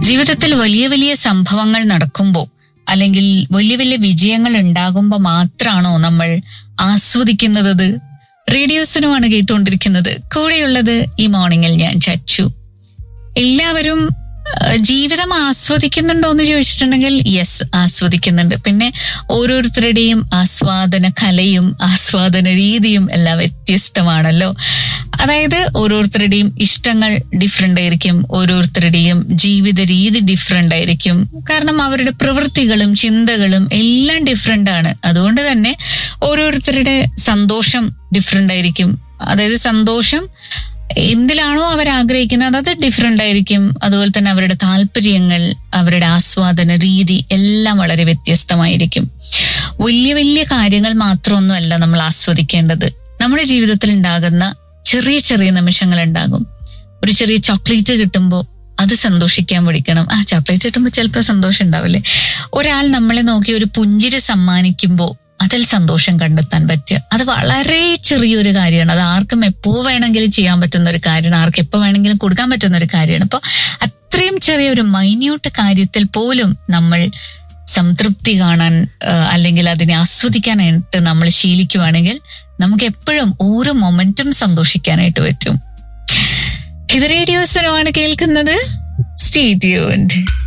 ജീവിതത്തിൽ വലിയ വലിയ സംഭവങ്ങൾ നടക്കുമ്പോൾ അല്ലെങ്കിൽ വലിയ വലിയ വിജയങ്ങൾ ഉണ്ടാകുമ്പോൾ മാത്രമാണോ നമ്മൾ ആസ്വദിക്കുന്നത് റേഡിയോസിനുമാണ് കേട്ടുകൊണ്ടിരിക്കുന്നത് കൂടെയുള്ളത് ഈ മോർണിംഗിൽ ഞാൻ ചച്ചു എല്ലാവരും ആ, ജീവിതം ആസ്വദിക്കുന്നുണ്ടോ എന്ന് ചോദിച്ചിട്ടുണ്ടെങ്കിൽ യെസ് ആസ്വദിക്കുന്നുണ്ട് പിന്നെ ഓരോരുത്തരുടെയും ആസ്വാദന കലയും ആസ്വാദന രീതിയും എല്ലാം വ്യത്യസ്തമാണല്ലോ അതായത് ഓരോരുത്തരുടെയും ഇഷ്ടങ്ങൾ ഡിഫറെന്റ് ആയിരിക്കും ഓരോരുത്തരുടെയും ജീവിത രീതി ഡിഫറെന്റ് ആയിരിക്കും കാരണം അവരുടെ പ്രവൃത്തികളും ചിന്തകളും എല്ലാം ഡിഫറെന്റ് ആണ് അതുകൊണ്ട് തന്നെ ഓരോരുത്തരുടെ സന്തോഷം ഡിഫറെന്റ് ആയിരിക്കും അതായത് സന്തോഷം എന്തിലാണോ അവർ ആഗ്രഹിക്കുന്നത് അത് ഡിഫറെന്റ് ആയിരിക്കും അതുപോലെ തന്നെ അവരുടെ താല്പര്യങ്ങൾ അവരുടെ ആസ്വാദന രീതി എല്ലാം വളരെ വ്യത്യസ്തമായിരിക്കും വലിയ വലിയ കാര്യങ്ങൾ മാത്രമൊന്നുമല്ല നമ്മൾ ആസ്വദിക്കേണ്ടത് നമ്മുടെ ജീവിതത്തിൽ ഉണ്ടാകുന്ന ചെറിയ ചെറിയ നിമിഷങ്ങൾ ഉണ്ടാകും ഒരു ചെറിയ ചോക്ലേറ്റ് കിട്ടുമ്പോൾ അത് സന്തോഷിക്കാൻ പഠിക്കണം ആ ചോക്ലേറ്റ് കിട്ടുമ്പോൾ ചിലപ്പോൾ സന്തോഷം ഉണ്ടാവില്ലേ ഒരാൾ നമ്മളെ നോക്കി ഒരു പുഞ്ചിരി സമ്മാനിക്കുമ്പോൾ അതിൽ സന്തോഷം കണ്ടെത്താൻ പറ്റുക അത് വളരെ ചെറിയൊരു കാര്യമാണ് അത് ആർക്കും എപ്പോ വേണമെങ്കിലും ചെയ്യാൻ പറ്റുന്ന ഒരു കാര്യമാണ് ആർക്ക് എപ്പോ വേണമെങ്കിലും കൊടുക്കാൻ പറ്റുന്ന ഒരു കാര്യമാണ് അപ്പൊ അത്രയും ചെറിയ ഒരു മൈന്യൂട്ട് കാര്യത്തിൽ പോലും നമ്മൾ സംതൃപ്തി കാണാൻ ആ, അല്ലെങ്കിൽ അതിനെ ആസ്വദിക്കാനായിട്ട് നമ്മൾ ശീലിക്കുവാണെങ്കിൽ നമുക്ക് എപ്പോഴും ഓരോ മൊമെന്റും സന്തോഷിക്കാനായിട്ട് പറ്റും ഇത് റേഡിയോസിനുമാണ് കേൾക്കുന്നത് സ്റ്റേ ട്യൂൺഡ്